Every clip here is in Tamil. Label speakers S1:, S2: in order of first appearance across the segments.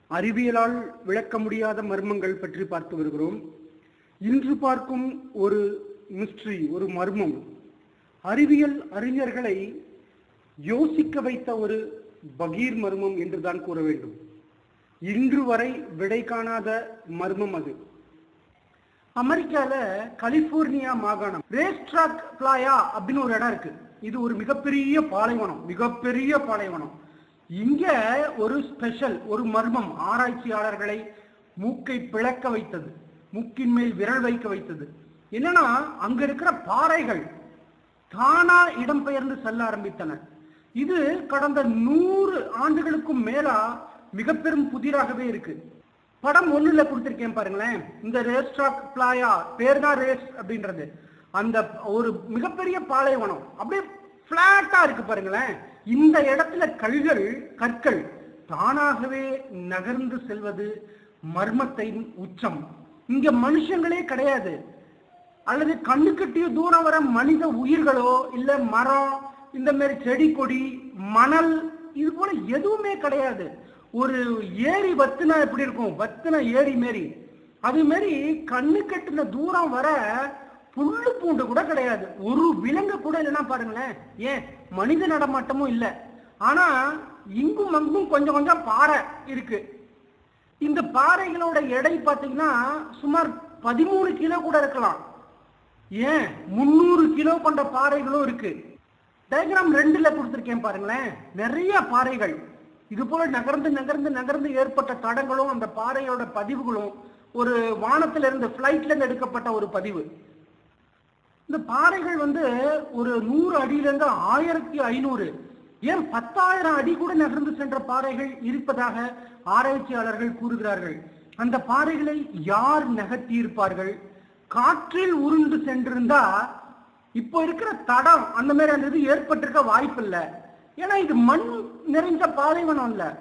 S1: அறிவியலால் விளக்க முடியாத மர்மங்கள் பற்றி பார்த்து வருகிறோம் இன்று பார்க்கும் ஒரு மிஸ்ட்ரி ஒரு மர்மம் அறிவியல் அறிஞர்களை யோசிக்க வைத்த ஒரு பகீர் மர்மம் என்றுதான் கூற வேண்டும் இன்று வரை விடை காணாத மர்மம் அது அமெரிக்கால கலிபோர்னியா மாகாணம் ரேஸ்ட்ராக் பிளாயா அப்படின்னு ஒரு இடம் இருக்கு இது ஒரு மிகப்பெரிய பாலைவனம் மிகப்பெரிய பாலைவனம் இங்க ஒரு ஸ்பெஷல் ஒரு மர்மம் ஆராய்ச்சியாளர்களை மூக்கை பிளக்க வைத்தது மூக்கின் மேல் விரல் வைக்க வைத்தது என்னன்னா அங்க இருக்கிற பாறைகள் தானா இடம்பெயர்ந்து செல்ல ஆரம்பித்தன இது கடந்த நூறு ஆண்டுகளுக்கும் மேலா மிக பெரும் புதிராகவே இருக்கு படம் ஒண்ணுல கொடுத்திருக்கேன் பாருங்களேன் இந்த ரேஸ்டாக் பிளாயா பேர் தான் ரேஸ் அப்படின்றது அந்த ஒரு மிகப்பெரிய பாலைவனம் அப்படியே பிளாட்டா இருக்கு பாருங்களேன் இந்த இடத்துல கல்கள் கற்கள் தானாகவே நகர்ந்து செல்வது மர்மத்தின் உச்சம் இங்க மனுஷங்களே கிடையாது அல்லது கண்ணு கட்டிய தூரம் வர மனித உயிர்களோ இல்ல மரம் இந்த மாதிரி செடி கொடி மணல் இது போல எதுவுமே கிடையாது ஒரு ஏரி வத்துனா எப்படி இருக்கும் வத்துன ஏரி மாரி அது மாதிரி கண்ணு கட்டின தூரம் வர புல்லு பூண்டு கூட கிடையாது ஒரு விலங்கு கூட இல்லைன்னா பாருங்களேன் ஏன் மனித நடமாட்டமும் இல்லை ஆனா இங்கும் அங்கும் கொஞ்சம் கொஞ்சம் பாறை இருக்கு இந்த பாறைகளோட எடை பார்த்தீங்கன்னா சுமார் பதிமூணு கிலோ கூட இருக்கலாம் ஏன் முந்நூறு கிலோ கொண்ட பாறைகளும் இருக்கு டயக்ராம் ரெண்டுல கொடுத்துருக்கேன் பாருங்களேன் நிறைய பாறைகள் இது போல நகர்ந்து நகர்ந்து நகர்ந்து ஏற்பட்ட தடங்களும் அந்த பாறையோட பதிவுகளும் ஒரு வானத்துல இருந்து பிளைட்ல இருந்து எடுக்கப்பட்ட ஒரு பதிவு இந்த பாறைகள் வந்து ஒரு நூறு அடியில இருந்து ஆயிரத்தி ஐநூறு ஏன் பத்தாயிரம் அடி கூட நகர்ந்து சென்ற பாறைகள் இருப்பதாக ஆராய்ச்சியாளர்கள் கூறுகிறார்கள் அந்த பாறைகளை யார் நகர்த்தி இருப்பார்கள் காற்றில் உருண்டு சென்றிருந்தா இப்போ இருக்கிற தடம் அந்த மாதிரி அந்த இது ஏற்பட்டிருக்க வாய்ப்பு இல்லை ஏன்னா இது மண் நிறைஞ்ச பாலைவனம் இல்ல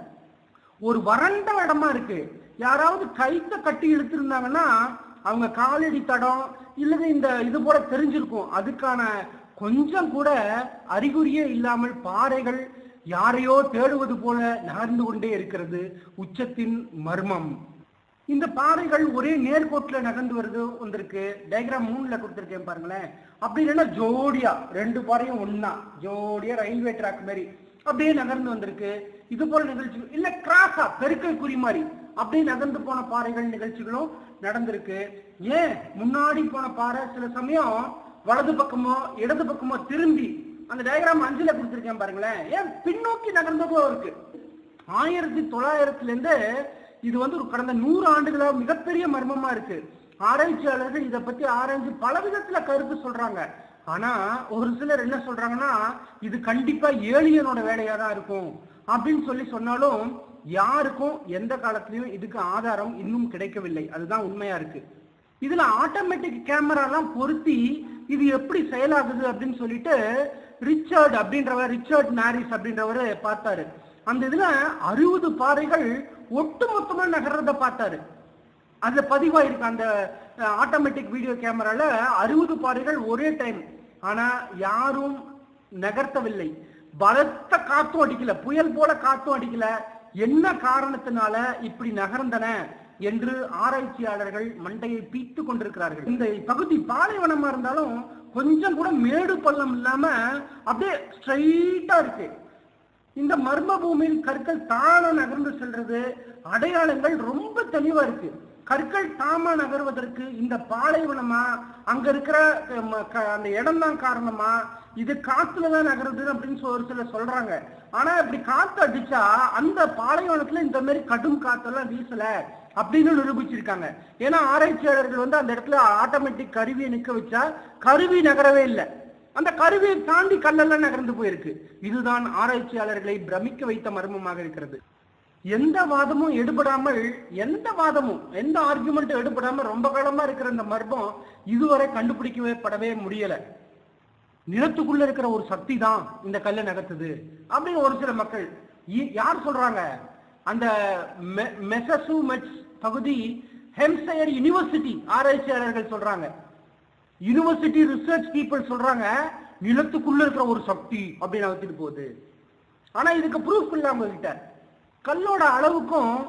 S1: ஒரு வறண்ட இடமா இருக்கு யாராவது கைத்த கட்டி இழுத்திருந்தாங்கன்னா அவங்க காலடி தடம் இல்லது இந்த இது போல தெரிஞ்சிருக்கும் அதுக்கான கொஞ்சம் கூட அறிகுறியே இல்லாமல் பாறைகள் யாரையோ தேடுவது போல நகர்ந்து கொண்டே இருக்கிறது உச்சத்தின் மர்மம் இந்த பாறைகள் ஒரே நேர்கோட்டில் நகர்ந்து வருது வந்திருக்கு டயக்ராம் மூணுல கொடுத்துருக்கேன் பாருங்களேன் அப்படி இல்லைன்னா ஜோடியா ரெண்டு பாறையும் ஒண்ணா ஜோடியா ரயில்வே ட்ராக் மாதிரி அப்படியே நகர்ந்து வந்திருக்கு இது போல நிகழ்ச்சிகள் இல்ல கிராஸா பெருக்கல் குறி மாதிரி அப்படியே நகர்ந்து போன பாறைகள் நிகழ்ச்சிகளும் நடந்திருக்கு ஏன் முன்னாடி போன பாறை சில சமயம் வலது பக்கமோ இடது பக்கமோ திரும்பி அந்த டயக்ராம் அஞ்சுல கொடுத்துருக்கேன் பாருங்களேன் ஏன் பின்னோக்கி நகர்ந்ததோ இருக்கு ஆயிரத்தி தொள்ளாயிரத்துல இருந்து இது வந்து ஒரு கடந்த நூறு ஆண்டுகளா மிகப்பெரிய மர்மமா இருக்கு ஆராய்ச்சியாளர்கள் இதை பத்தி ஆராய்ஞ்சு பல விதத்துல கருத்து சொல்றாங்க ஆனா ஒரு சிலர் என்ன சொல்றாங்கன்னா இது கண்டிப்பா ஏலியனோட வேலையா தான் இருக்கும் அப்படின்னு சொல்லி சொன்னாலும் யாருக்கும் எந்த காலத்திலயும் இதுக்கு ஆதாரம் இன்னும் கிடைக்கவில்லை அதுதான் உண்மையா இருக்கு இதுல ஆட்டோமேட்டிக் கேமராலாம் பொருத்தி இது எப்படி செயலாகுது அப்படின்னு சொல்லிட்டு ரிச்சர்ட் அப்படின்றவர் ரிச்சர்ட் நாரிஸ் அப்படின்றவர் பார்த்தாரு அந்த இதுல அறுபது பாறைகள் ஒட்டு மொத்தமா நகர்றத பார்த்தாரு அந்த பதிவாயிருக்கு அந்த ஆட்டோமேட்டிக் வீடியோ கேமரால அறுபது பாறைகள் ஒரே டைம் ஆனா யாரும் நகர்த்தவில்லை பலத்த காத்தும் அடிக்கல புயல் போல காத்தும் அடிக்கல என்ன காரணத்தினால இப்படி நகர்ந்தன என்று ஆராய்ச்சியாளர்கள் மண்டையை பீத்து கொண்டிருக்கிறார்கள் இந்த பகுதி பாலைவனமா இருந்தாலும் கொஞ்சம் கூட மேடு பள்ளம் இல்லாம அப்படியே ஸ்ட்ரைட்டா இருக்கு இந்த மர்ம பூமியில் கற்கள் தானா நகர்ந்து செல்றது அடையாளங்கள் ரொம்ப தெளிவா இருக்கு கற்கள் தாமா நகர்வதற்கு இந்த பாலைவனமா அங்க இருக்கிற ம, க- அந்த இடம் தான் காரணமா இது காத்துலதான் நகருது அப்படின்னு சொ- ஒரு சிலர் சொல்றாங்க ஆனா இப்படி காத்து அடிச்சா அந்த பாலைவனத்துல இந்த மாதிரி கடும் காத்தெல்லாம் வீசல அப்படின்னு நிரூபிச்சிருக்காங்க ஏன்னா ஆராய்ச்சியாளர்கள் வந்து அந்த இடத்துல ஆட்டோமேட்டிக் கருவியை நிக்க வச்சா கருவி நகரவே இல்லை அந்த கருவியை தாண்டி கல்லெல்லாம் நகர்ந்து போயிருக்கு இதுதான் ஆராய்ச்சியாளர்களை பிரமிக்க வைத்த மர்மமாக இருக்கிறது எந்த வாதமும் எடுபடாமல் எந்த வாதமும் எந்த ஆர்குமெண்ட்டும் எடுபடாம ரொம்ப காலமா இருக்கிற இந்த மர்மம் இதுவரை கண்டுபிடிக்கவே படவே முடியல நிலத்துக்குள்ள இருக்கிற ஒரு சக்தி தான் இந்த கல்லை நகர்த்துது அப்படின்னு ஒரு சில மக்கள் இ- யார் சொல்றாங்க அந்த மெ- மெசசூமெட்ஸ் பகுதி ஹெம்சயர் யூனிவர்சிட்டி ஆராய்ச்சியாளர்கள் சொல்றாங்க யூனிவர்சிட்டி ரிசர்ச் பீப்புள் சொல்றாங்க நிலத்துக்குள்ள இருக்கிற ஒரு சக்தி அப்படின்னு நகர்த்திட்டு போகுது ஆனா இதுக்கு ப்ரூஃப் இல்ல அவங்க கிட்ட கல்லோட அளவுக்கும்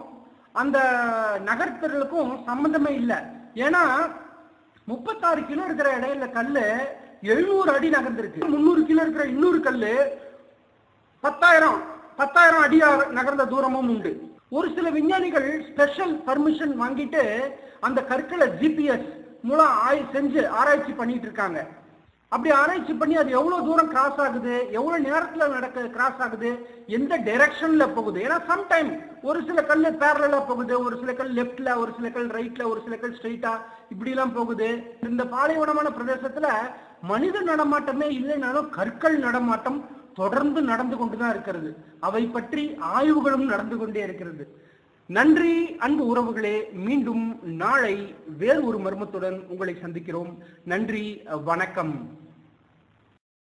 S1: அந்த நகர்த்தலுக்கும் சம்பந்தமே இல்லை ஏன்னா முப்பத்தாறு கிலோ இருக்கிற இடையில கல்லு எழுநூறு அடி நகர்ந்திருக்கு முந்நூறு கிலோ இருக்கிற இன்னொரு கல்லு பத்தாயிரம் பத்தாயிரம் அடி நகர்ந்த தூரமும் உண்டு ஒரு சில விஞ்ஞானிகள் ஸ்பெஷல் பர்மிஷன் வாங்கிட்டு அந்த கற்களை ஜிபிஎஸ் மூலம் ஆய் செஞ்சு ஆராய்ச்சி பண்ணிட்டு இருக்காங்க அப்படி ஆராய்ச்சி பண்ணி அது எவ்வளவு தூரம் கிராஸ் ஆகுது எவ்வளவு நேரத்துல நடக்க கிராஸ் ஆகுது எந்த டைரக்ஷன்ல போகுது ஏன்னா சம்டைம் ஒரு சில கல் பேரலா போகுது ஒரு சில கல் லெஃப்ட்ல ஒரு சில கல் ரைட்ல ஒரு சில கல் ஸ்ட்ரைட்டா இப்படி எல்லாம் போகுது இந்த பாலைவனமான பிரதேசத்துல மனித நடமாட்டமே இல்லைனாலும் கற்கள் நடமாட்டம் தொடர்ந்து நடந்து கொண்டுதான் இருக்கிறது அவை பற்றி ஆய்வுகளும் நடந்து கொண்டே இருக்கிறது நன்றி அன்பு உறவுகளே மீண்டும் நாளை வேறு ஒரு மர்மத்துடன் உங்களை சந்திக்கிறோம் நன்றி வணக்கம்